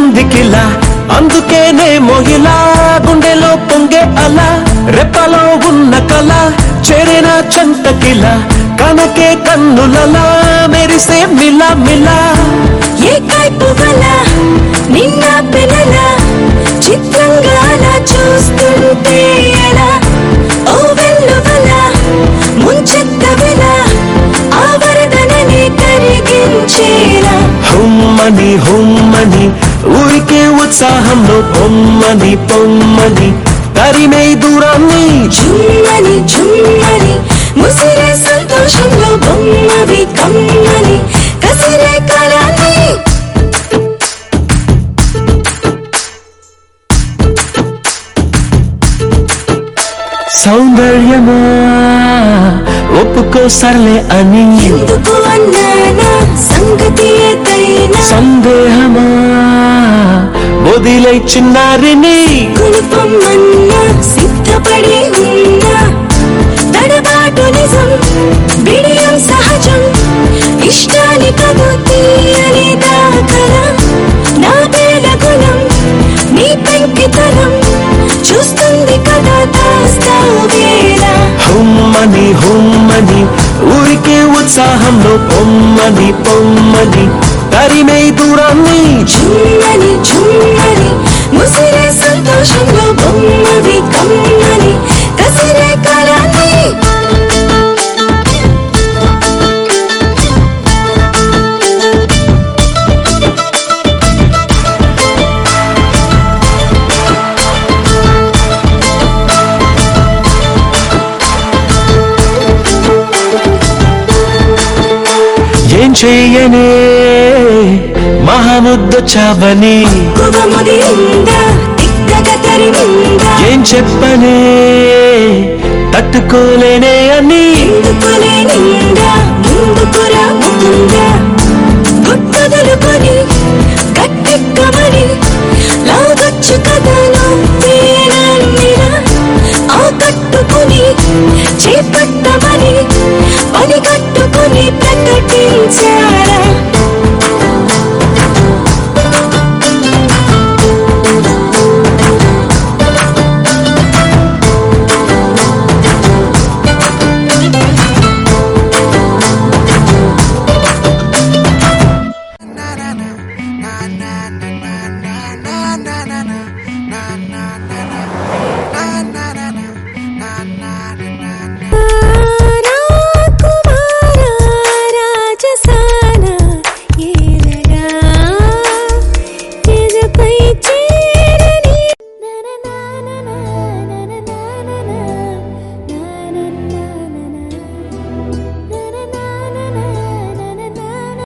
ఎందుకిలా అందుకేనే మొగిలా గుండెలో పొంగే అలా రెప్పలో ఉన్న కళ చేరిన చంటకిలా కనకే కన్నులలా మెరిసే మిలా మిలా ఏ కైపు వల నిన్న పిల్లల చిత్రంగా అలా చూస్తుంటే ఎలా ఓ వెల్లువల ముంచెత్త వెల ఆ వరదనని కరిగించేలా హుమ్మని హుమ్మని ఊరికే ఉత్సాహంలో పొమ్మని పొమ్మని తరిమే దూరాన్ని జుమ్మని జుమ్మని ముసిరే సంతోషంలో బొమ్మవి కమ్మని కసిరే కళని సౌందర్యమా ఒప్పుకో సర్లే అని ఎందుకు అన్నానా సంగతి ఏదైనా సందేహమా వదిలై చిన్నారిని కులుపమ్మన్నా సిద్ధపడి ఉన్నా తడబాటు నిజం బిడియం సహజం ఇష్టాన్ని కదు తీయని దాఖలా నా పేద గుణం నీ పెంకితనం చూస్తుంది కదా దాస్తా వేళ హుమ్మని హుమ్మని ఊరికే ఉత్సాహంలో పొమ్మని పొమ్మని తరిమే దూరాన్ని జుమ్మని జుమ్మని ముసిరే సంతోషంలో బొమ్మవి కమ్మని కసిరే కళని ఏం చెయ్యనే మహాముద్దొచ్చావని కువముదిరిందా తిక్కగ తరిమిందా ఏం చెప్పనే తట్టుకోలేనే అని ఎందుకులే నిందా